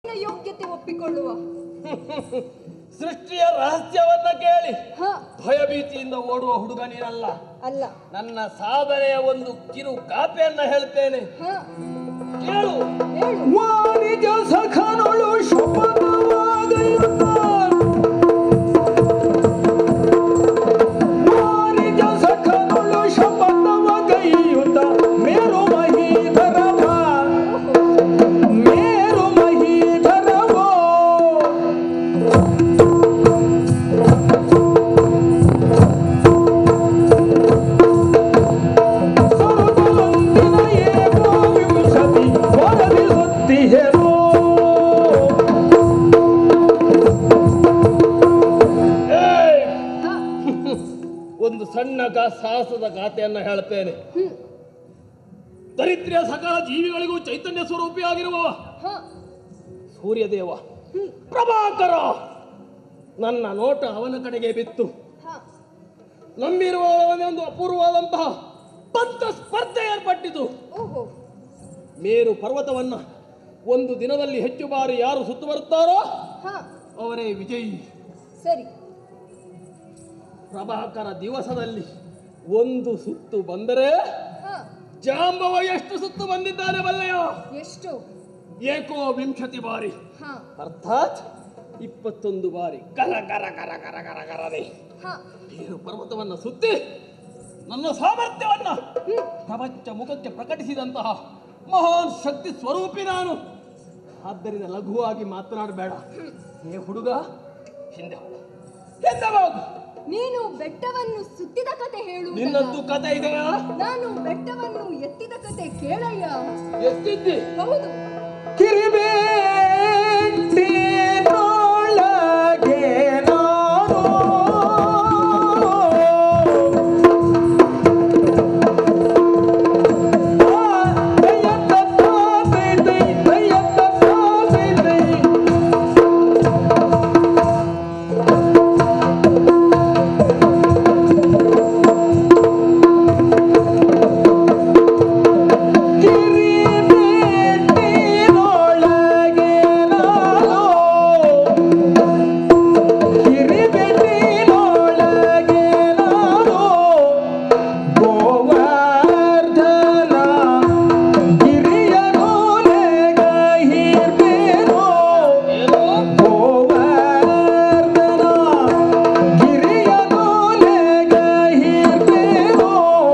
ಯೋಗ್ಯತೆ ಒಪ್ಪಿಕೊಳ್ಳುವ ಸೃಷ್ಟಿಯ ರಹಸ್ಯವನ್ನ ಕೇಳಿ ಹ ಭಯಭೀತಿಯಿಂದ ಓಡುವ ಹುಡುಗ ನೀನಲ್ಲ ಅಲ್ಲ ನನ್ನ ಸಾಧನೆಯ ಒಂದು ಕಿರು ಕಾಪೆಯನ್ನ ಹೇಳ್ತೇನೆ ಹ ಕೇಳು ಹೇಳು ವಾಣಿಜ ಸಖನೊಳು ಶಪಥವಾಗೈಯುತ್ತ ವಾಣಿಜ ಸಖನೊಳು ಶಪಥವಾಗೈಯುತ್ತ ಮೇರು ಮಹೀಧರವ ಮೇರು ಮಹೀಧರವೋ ಸರ್ವವಂತಿನ ಏಕೋ ವಿಂಶತಿ ವರದಿ ಸುತ್ತಿಹೆರೋ ಏಯ್! ಹ ಒಂದು ಸಣ್ಣ ಗಾ- ಸಾಹಸದ ಗಾಥೆಯನ್ನ ಹೇಳ್ತೇನೆ ದರಿದ್ರ್ಯ ಸಕಲ ಜೀವಿಗಳಿಗೂ ಚೈತನ್ಯ ಸ್ವರೂಪಿಯಾಗಿರುವವ ಹ ಸೂರ್ಯದೇವ ಪ್ರಭಾಕರ ನನ್ನ ನೋಟ ಅವನ ಕಡೆಗೆ ಬಿತ್ತು ಹ ನಂಬಿರುವ ಒಂದು ಅಪೂರ್ವವಾದಂತಹ ಪಂಥ ಸ್ಪರ್ಧೆ ಏರ್ಪಟ್ಟಿತು ಓಹೋ ಮೇರು ಪರ್ವತವನ್ನ ಒಂದು ದಿನದಲ್ಲಿ ಹೆಚ್ಚು ಬಾರಿ ಯಾರು ಸುತ್ತು ಬರುತ್ತಾರೋ ಹ ಅವರೇ ವಿಜಯಿ ಸರಿ ಪ್ರಭಾಕರ ದಿವಸದಲ್ಲಿ ಒಂದು ಸುತ್ತು ಬಂದರೆ ಹ ಜಾಂಬವ ಎಷ್ಟು ಸುತ್ತು ಬಂದಿದ್ದಾನೆ ಬಲ್ಲೆಯ ಎಷ್ಟು ಏಕೋ ವಿಂಶತಿ ಬಾರಿ ಹ ಅರ್ಥಾತ್ ಇಪ್ಪತ್ತೊಂದು ಬಾರಿ ಗರ ಗರ ಗರ ಗರ ಗರ ಗರನೆ ಹ ಮೇರು ಪರ್ವತವನ್ನ ಸುತ್ತಿ ನನ್ನ ಸಾಮರ್ಥ್ಯವನ್ನ ಪ್ರಪಂಚ ಮುಖಕ್ಕೆ ಪ್ರಕಟಿಸಿದಂತಹ ಮಹಾನ್ ಶಕ್ತಿ ಸ್ವರೂಪಿ ನಾನು ಆದ್ದರಿಂದ ಲಘುವಾಗಿ ಮಾತನಾಡಬೇಡ ಏ ಹುಡುಗ ಹಿಂದೆ ಹೋಗು ಹಿಂದೆ ಹೋಗು ನೀನು ಬೆಟ್ಟವನ್ನು ಸುತ್ತಿದ ಕತೆ ಹೇಳು ನಿನ್ನದ್ದು ಕತೆ ಇದೆಯಾ ನಾನು ಬೆಟ್ಟವನ್ನು ಎತ್ತಿದ ಕತೆ ಕೇಳಯ್ಯ ಎಷ್ಟಿದ್ದಿ ಹೌದು ಕಿರಿಬೇಟಿನೊಳಗೆ ನಾನು ಕಿರಿಬೇಟಿನೊಳಗೆ ನಾನು ಕಿರಿಬೇಟಿನೊಳಗೆ ನಾನು ಗೋವರ್ಧನ ಗಿರಿಯನು ನೆಗಹಿರ್ಬೇನೋ ಗೋವರ್ಧನ ಗಿರಿಯನು ನೆಗಹಿರ್ಬೇನೋ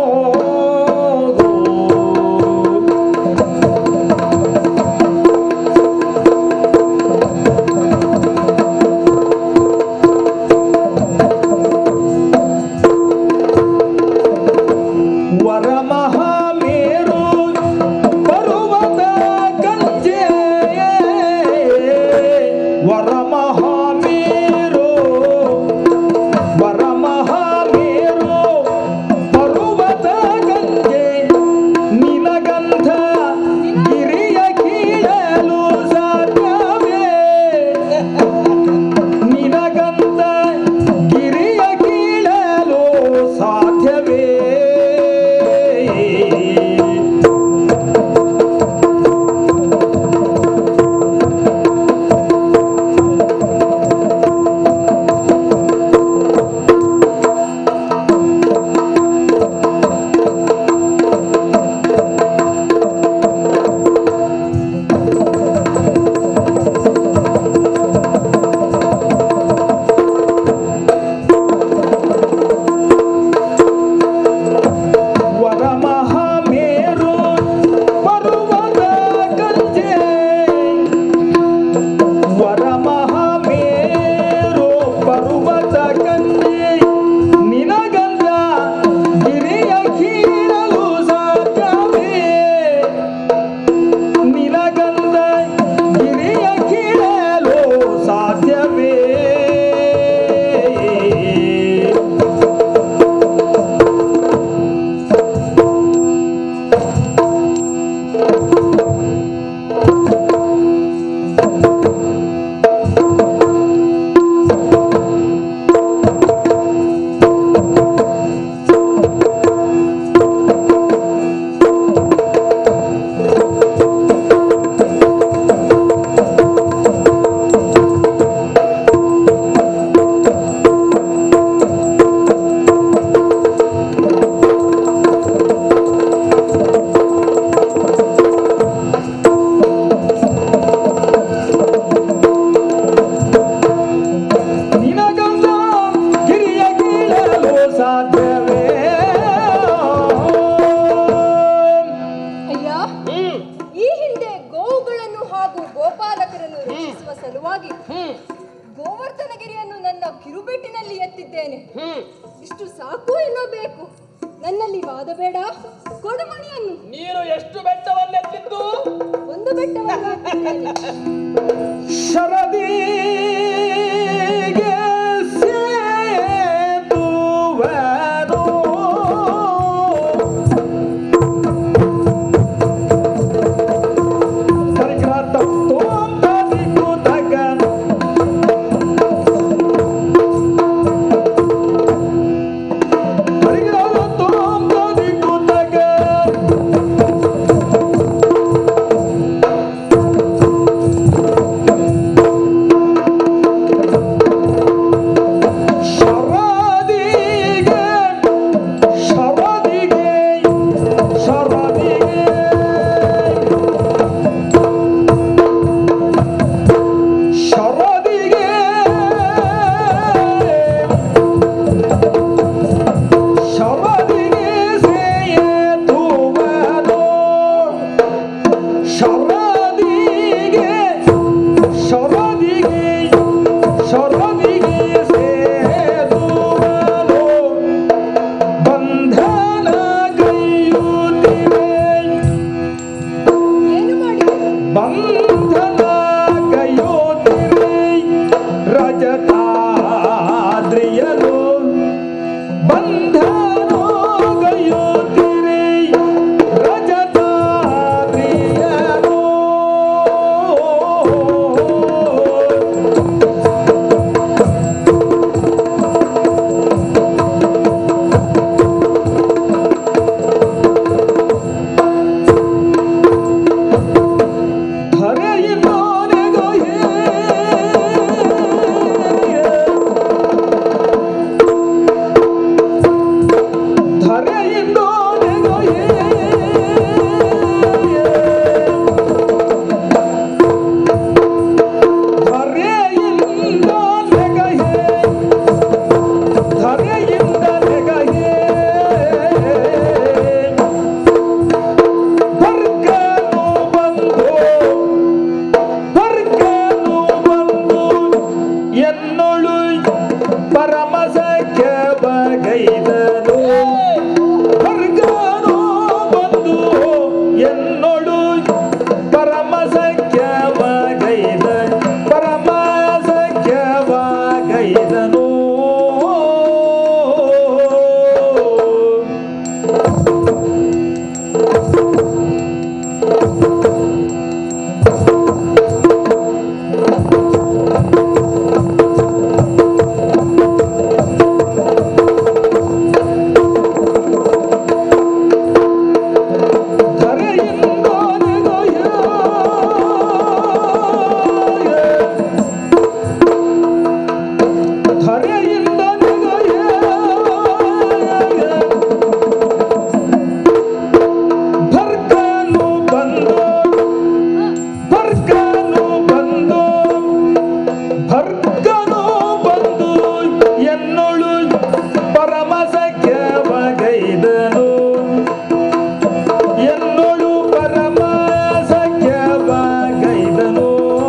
ವರಮಹಾಮೇರು ಪರ್ವತ ಗಂಜೆ ವರಮಹಾಮೇರು ವರಮಹಾಮೇರು ಪರ್ವತ ಗಂಜೆ ನಿನಗಂಧ ಗಿರಿಯ ಕೀಳಲು ಸಾಧ್ಯವೇ ನಿನಗಂತ ಗಿರಿಯ ಕೀಳಲು ಸಾಧ್ಯವೇ ಎನ್ನುವ ಸಲುವಾಗಿ ಹ್ಮ್ ಗೋವರ್ಧನಗಿರಿಯನ್ನು ನನ್ನ ಕಿರುಬೆಟ್ಟಿನಲ್ಲಿ ಎತ್ತಿದ್ದೇನೆ ಹ್ಮ್ ಇಷ್ಟು ಸಾಕು ಏನೋ ಬೇಕು ನನ್ನಲ್ಲಿ ವಾದ ಬೇಡ ಕೊಡುಮಣಿಯನ್ನು ನೀನು ಎಷ್ಟು ಬೆಟ್ಟವನ್ನೆತ್ತಿದ್ದು ಒಂದು ಬೆಟ್ಟವನ್ನು ಎತ್ತಿದ್ದೇನೆ ಶರದಿಗೆ ಸೇತುವೆನು. ಸರಿಗ್ರಾತ ತೋಂತದಿಕ್ಕು ತಗ. ಸರಿಗ್ರಾತ ತೋಂತದಿಕ್ಕು ತಗ. ಶರದಿಗೆ ಶರದಿಗೆ ಶರದಿಗೆ ಶರದಿಗೆ ಶರದಿಗೆ ಸೇತುವೆನು ಶರದಿಗೆ ಶರದಿಗೆ ಶರದಿಗೆ ಸೇದುವನು ಬಂಧನ ಕೈಯುತ್ತಿವೆ ಏನು ಮಾಡಿದೆ ಬಂಧನ ಕೈಯುತ್ತಿವೆ ರಜತಾದ್ರಿಯನು ಬಂಧನ ಕೈಯುತ್ತಿರೆ ರಜತಾದ್ರಿಯನು ಧರೆಯಿಂದೋನೆಗೊಯೆ ಧರೆಯಿಂದೋನೆಗೊಯೆ ಧರೆಯಿಂದೋನೆಗೊಯೆ ಧರೆಯಿಂದನೆಗೊಯೆ ವರ್ಗನು ಬಂದು ವರ್ಗನು ಬಂದು ಎನ್ನೊಳು ಪರಮಸಖ್ಯ ಬಗೈದನು ವರ್ಗನು ಬಂದು ಎನ್ನೊಳು ಪರಮಸಖ್ಯ ಬಗೈದ ಪರಮಸಖ್ಯ ಬಗೈದನು ಭರ್ಗನು ಬಂದು ಭರ್ಗನು ಬಂದು ಭರ್ಗನು ಬಂದು ಎನ್ನೊಳು ಪರಮಸಖ್ಯ ಬಗೈದನು ಎನ್ನೊಳು ಪರಮಸಖ್ಯ ಬಗೈದನು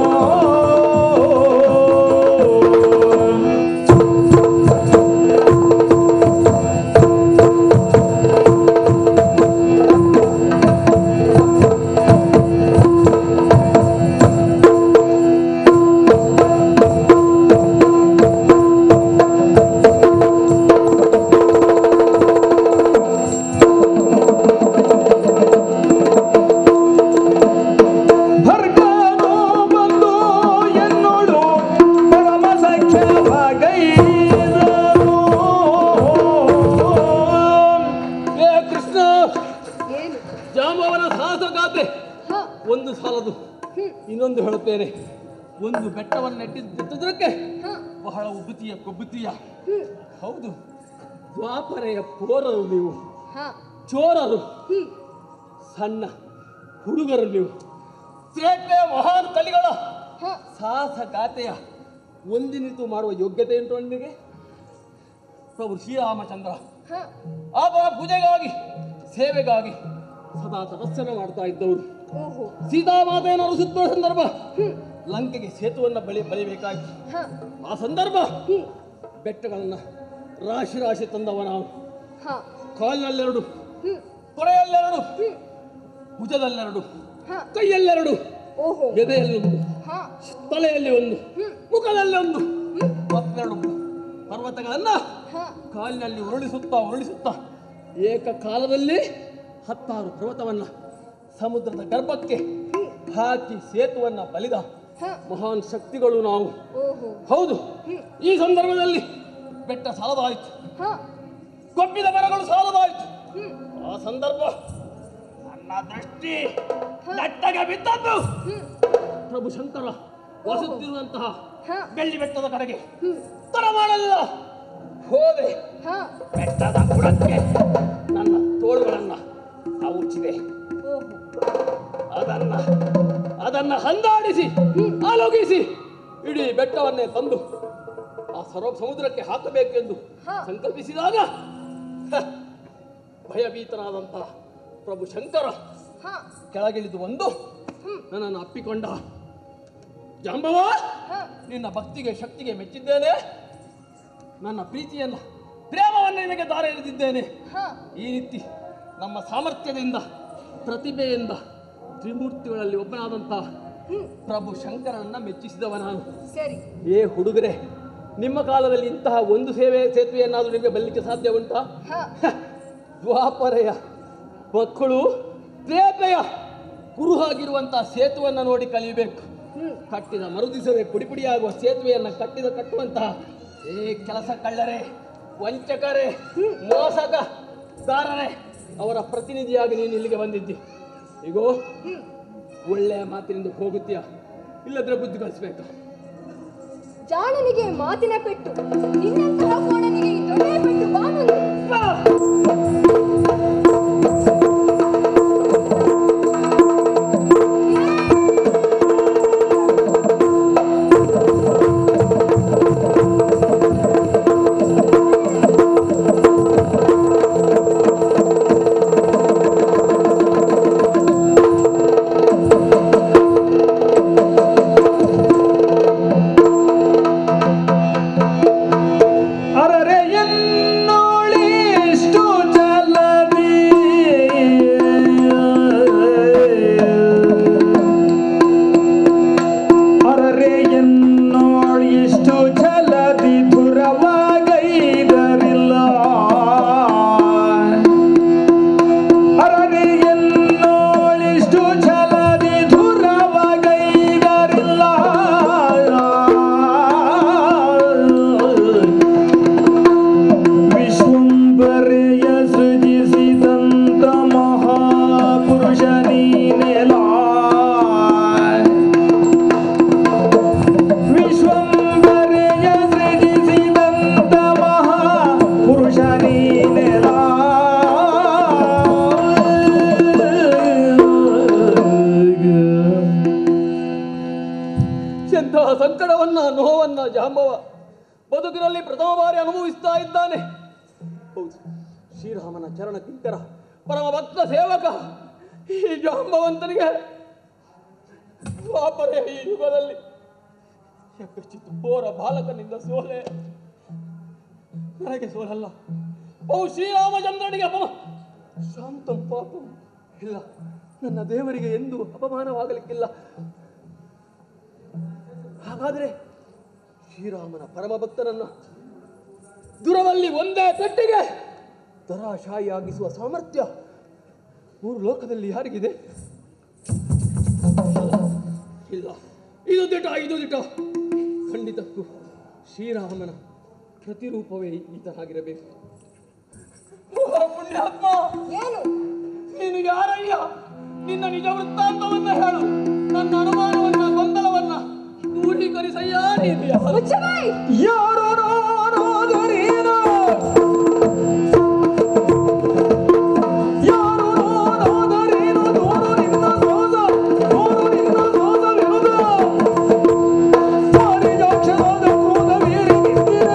ಭರ್ಗನು ಬಂದು ಎನ್ನೋಳು ಪರಮಸಖ್ಯ ಬಗೈದನು ಏ ಕೃಷ್ಣ ಏನು ಜಾಂಬವನ ಸಾಹಸಗಾಥೆ ಹ ಒಂದು ಸಾಲದು ಹ್ಮ್ ಇನ್ನೊಂದು ಹೇಳುತ್ತೇನೆ ಒಂದು ಬೆಟ್ಟವನ್ನು ನೆಟ್ಟಿದ್ದಕ್ಕೆ ಹ ಬಹಳ ಉಬ್ಬುತಿಯ ಕೊಬ್ಬುತಿಯ ಹ್ಮ್ ಹೌದು ದ್ವಾಪರೆಯ ಪೋರರು ನೀವು ಹ ಚೋರರು ಹ್ಮ್ ಸಣ್ಣ ಹುಡುಗರು ನೀವು ಸೇಟೆಯ ಮಹಾನ್ ಕಲಿಗಳ ಹ ಸಾಹಸ ಗಾಥೆಯ ಒಂದಿನಿತು ಮಾಡುವ ಯೋಗ್ಯತೆ ಉಂಟು ನಿನಗೆ ಪ್ರಭು ಶ್ರೀರಾಮಚಂದ್ರ ಹ ಆತನ ಪೂಜೆಗಾಗಿ ಸೇವೆಗಾಗಿ ಸದಾ ತಪಸ್ಸನ್ನು ಮಾಡ್ತಾ ಇದ್ದವರು ಓಹೋ ಸೀತಾಮಾತೆಯನ್ನು ಅರಸುತ್ತ ಸಂದರ್ಭ ಹ್ಮ್ ಲಂಕೆಗೆ ಸೇತುವನ್ನು ಬಳಿ ಬಲಿಬೇಕಾಯ್ತು ಹ ಆ ಸಂದರ್ಭ ಹ್ಮ್ ಬೆಟ್ಟಗಳನ್ನು ರಾಶಿ ರಾಶಿ ತಂದವ ನಾವು ಹ ಕಾಲಿನಲ್ಲೆರಡು ಹ್ಮ್ ತೊಡೆಯಲ್ಲೆರಡು ಹ್ಮ್ ಭುಜದಲ್ಲೆರಡು ಹ ಕೈಯಲ್ಲೆರಡು ಓಹೋ ಎದೆಯಲ್ಲಿ ಒಂದು ಹ ತಲೆಯಲ್ಲಿ ಒಂದು ಹ್ಮ್ ಮುಖದಲ್ಲಿ ಒಂದು ಮತ್ತೆರಡು ಪರ್ವತಗಳನ್ನ ಹ ಕಾಲಿನಲ್ಲಿ ಉರುಳಿಸುತ್ತಾ ಉರುಳಿಸುತ್ತಾ ಏಕಕಾಲದಲ್ಲಿ ಹತ್ತಾರು ಪರ್ವತವನ್ನ ಸಮುದ್ರದ ಗರ್ಭಕ್ಕೆ ಹಾಕಿ ಸೇತುವನ್ನ ಬಲಿದ ಹ ಮಹಾನ್ ಶಕ್ತಿಗಳು ನಾವು ಓಹೋ ಹೌದು ಹ್ಮ್ ಈ ಸಂದರ್ಭದಲ್ಲಿ ಬೆಟ್ಟ ಸಾಲದಾಯಿತು ಹ ಕೊಬ್ಬಿದ ಮರಗಳು ಸಾಲದಾಯಿತು ಹ್ಮ್ ಆ ಸಂದರ್ಭ ನನ್ನ ದೃಷ್ಟಿ ನೆಟ್ಟಗೆ ಬಿದ್ದದ್ದು ಹ್ಮ್ ಪ್ರಭು ಶಂಕರ ವಸುತ್ತಿರುವಂತಹ ಹ ಬೆಳ್ಳಿ ಬೆಟ್ಟದ ಕಡೆಗೆ ಹ್ಮ್ ತರ ಮಾಡಲಿಲ್ಲ ಹೋದೆ ಹ ಬೆಟ್ಟದ ಬುಡಕ್ಕೆ ನನ್ನ ತೋಳುಗಳನ್ನ ಉಚ್ಚಿದೆ ಓಹೋ ಅದನ್ನ ಅದನ್ನ ಹಂದಾಡಿಸಿ ಆಲೋಗಿಸಿ ಇಡೀ ಬೆಟ್ಟವನ್ನೇ ತಂದು ಆ ಸರ್ವ ಸಮುದ್ರಕ್ಕೆ ಹಾಕಬೇಕೆಂದು ಹಾ. ಸಂಕಲ್ಪಿಸಿದಾಗ ಹ, ಭಯಭೀತನಾದಂತಹ ಪ್ರಭು ಶಂಕರ ಹ ಕೆಳಗಿಳಿದು ಬಂದು ಹ್ಮ್ ನನ್ನನ್ನು ಅಪ್ಪಿಕೊಂಡ ಜಾಂಬವ ಹ ನಿನ್ನ ಭಕ್ತಿಗೆ ಶಕ್ತಿಗೆ ಮೆಚ್ಚಿದ್ದೇನೆ ನನ್ನ ಪ್ರೀತಿಯನ್ನು ಪ್ರೇಮವನ್ನು ನಿನಗೆ ದಾರ ಎಳೆದಿದ್ದೇನೆ ಹ ಈ ರೀತಿ ನಮ್ಮ ಸಾಮರ್ಥ್ಯದಿಂದ ಪ್ರತಿಭೆಯಿಂದ ತ್ರಿಮೂರ್ತಿಗಳಲ್ಲಿ ಒಬ್ಬನಾದಂತಹ ಹ್ಮ್ ಪ್ರಭು ಶಂಕರನನ್ನ ಮೆಚ್ಚಿಸಿದವ ನಾನು ಸರಿ ಏ ಹುಡುಗರೆ ನಿಮ್ಮ ಕಾಲದಲ್ಲಿ ಇಂತಹ ಒಂದು ಸೇವೆ ಸೇತುವೆಯನ್ನಾದರೂ ನಿಮಗೆ ಬರಲಿಕ್ಕೆ ಸಾಧ್ಯ ಉಂಟಾ ಹ ಹ, ದ್ವಾಪರೆಯ ಮಕ್ಕಳು ತ್ರೇತೆಯ ಕುರುಹಾಗಿರುವಂತಹ ಸೇತುವನ್ನು ನೋಡಿ ಕಲಿಯಬೇಕು ಹ್ಮ್ ಕಟ್ಟಿದ ಮರುದಿಸವೇ ಪುಡಿ ಪುಡಿಯಾಗುವ ಸೇತುವೆಯನ್ನು ಕಟ್ಟಿದ ಕಟ್ಟುವಂತಹ ಏ ಕೆಲಸ ಕಳ್ಳರೇ ವಂಚಕರೇ ಮೋಸಗಾರರೇ ಅವರ ಪ್ರತಿನಿಧಿಯಾಗಿ ನೀನು ಇಲ್ಲಿಗೆ ಬಂದಿದ್ದಿ ಈಗೋ ಹ್ಮ್ ಒಳ್ಳೆಯ ಮಾತಿನಿಂದ ಹೋಗುತ್ತೀಯ ಇಲ್ಲದ್ರೆ ಬುದ್ಧಿ ಕಲಿಸ್ಬೇಕು ಜಾಣನಿಗೆ ಮಾತಿನ ಪೆಟ್ಟು ನಿನ್ನಂತಹ ಕೋಣನಿಗೆ ಈ ದೊಡ್ಡ ಪೆಟ್ಟು ಬಾನೊಂದು ಬಾ! ಅರರೆ ಎನ್ನೋಳಿಷ್ಟು ಜಲದಿ ಅರರೆ ಎನ್ನೋಳಿಷ್ಟು ಜಲದಿ ದುರವಾಗೈದರಿಲ್ಲ ಅರರೆ ಎನ್ನೋಳಿಷ್ಟು ಜಲದಿ ದುರವಾಗೈದರಿಲ್ಲ ವಿಶ್ವಂಬರೆಯ ಸೃಜಿಸಿದಂತ ಮಹಾಪುರುಷ ನೀನೆಲ ವಿಶ್ವಂಬರೆಯ ಸೃಜಿಸಿದಂತ ಮಹಾಪುರುಷ ನೀನೆಲ ಎಂತಹ ಸಂಕಟವನ್ನ ನೋವನ್ನ ಜಾಂಬವ ಬದುಕಿನಲ್ಲಿ ಪ್ರಥಮ ಬಾರಿ ಅನುಭವಿಸ್ತಾ ಇದ್ದಾನೆ ಹೌದು ಶ್ರೀರಾಮನ ಚರಣ ಕಿಂಕರ ಪರಮ ಭಕ್ತ ಸೇವಕ ಈ ಜಾಂಬವಂತನಿಗೆ ದ್ವಾಪರೆಯ ಈ ಯುಗದಲ್ಲಿ ಎಪ್ಪೆಚ್ಚಿತ್ತು ಘೋರ ಬಾಲಕನಿಂದ ಸೋಲೆ ನನಗೆ ಸೋಲಲ್ಲ ಬಹು ಶ್ರೀರಾಮಚಂದ್ರನಿಗೆ ಅಪಮ ಶಾಂತಂ ಪಾಪಂ ಇಲ್ಲ ನನ್ನ ದೇವರಿಗೆ ಎಂದು ಅಪಮಾನವಾಗಲಿಕ್ಕಿಲ್ಲ ಹಾಗಾದರೆ ಶ್ರೀರಾಮನ ಪರಮ ಭಕ್ತರನ್ನ ದುರದಲ್ಲಿ ಒಂದೇ ಪೆಟ್ಟಿಗೆ ದರಾಶಾಹಿಯಾಗಿಸುವ ಸಾಮರ್ಥ್ಯ ಮೂರು ಲೋಕದಲ್ಲಿ ಯಾರಿಗಿದೆ ಇಲ್ಲ ಇದು ದಿಟ ಇದು ದಿಟ ಖಂಡಿತಕ್ಕೂ ಶ್ರೀರಾಮನ ಪ್ರತಿರೂಪವೇ ಈತನಾಗಿರಬೇಕು ಓ ಪುಣ್ಯಾತ್ಮ ಏನು ನೀನು ಯಾರಯ್ಯ ನಿನ್ನ ನಿಜ ವೃತ್ತಾಂತವನ್ನ ಹೇಳು ನನ್ನ ಅನುಮಾನವನ್ನ ಗೊಂದಲವನ್ನ ದೂರೀಕರಿಸಯ್ಯ ನೀನು ಯಾರು ಮುಚ್ಚಬಾಯಿ ಯಾರೋ ನಾನಾದರೇನೋ ಯಾರೋ ನಾನಾದರೇನೋ ದೂರು ನಿನ್ನ ಸೋದ ದೂರು ನಿನ್ನ ಸೋದ ವಿರುದ್ಧ ಪಾರಿಜಾಕ್ಷರಾದ ಕ್ರೋಧವೇರಿ ನಿಂತಿದೆ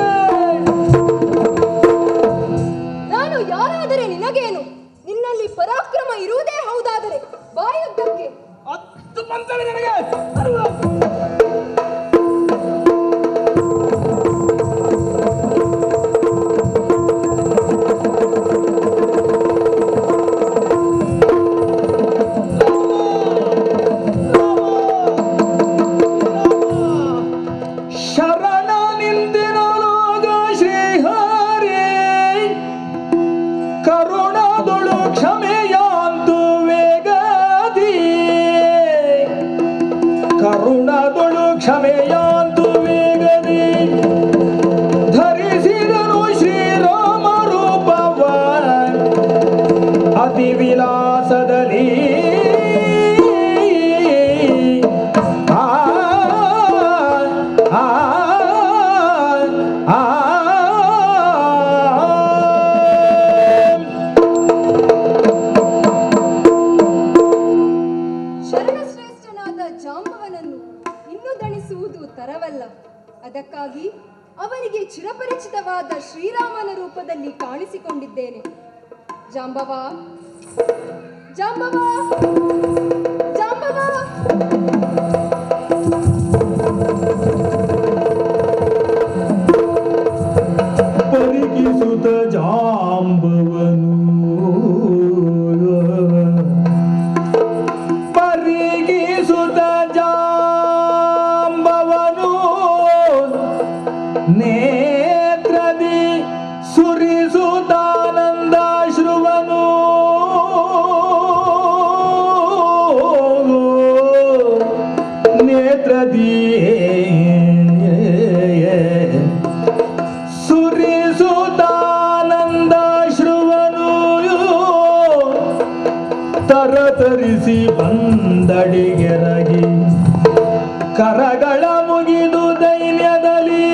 ನಾನು ಯಾರಾದರೆ ನಿನಗೇನು ನಿನ್ನಲ್ಲಿ ಪರಾಕ್ರಮ ಇರುವುದೇ ಹೌದಾದರೆ ಬಾಯುದ್ದಕ್ಕೆ ಹತ್ತು ಪಂಚಗಳು ನನಗೆ ಅರುಳು. ತರವಲ್ಲ ಅದಕ್ಕಾಗಿ ಅವನಿಗೆ ಚಿರಪರಿಚಿತವಾದ ಶ್ರೀರಾಮನ ರೂಪದಲ್ಲಿ ಕಾಣಿಸಿಕೊಂಡಿದ್ದೇನೆ ಜಾಂಬವ ಜಾಂಬವ ಜಾಂಬವ ಪರಿಗಿಸುತ್ತ ಜಾಂಬವನು ಪರಿಗಿಸುತ್ತ ಜಾಂಬವನು ನೇತ್ರದಿ ಸುರಿಸುತ್ತಾನಂದಾಶ್ರುವನು ನೇತ್ರದಿ ಸುರಿಸುತ್ತಾನಂದಾಶ್ರುವನು ತರತರಿಸಿ ಬಂದಡಿಗೆರಗಿ ಕರಗಳ ಮುಗಿದು ದೈನ್ಯದಲ್ಲಿ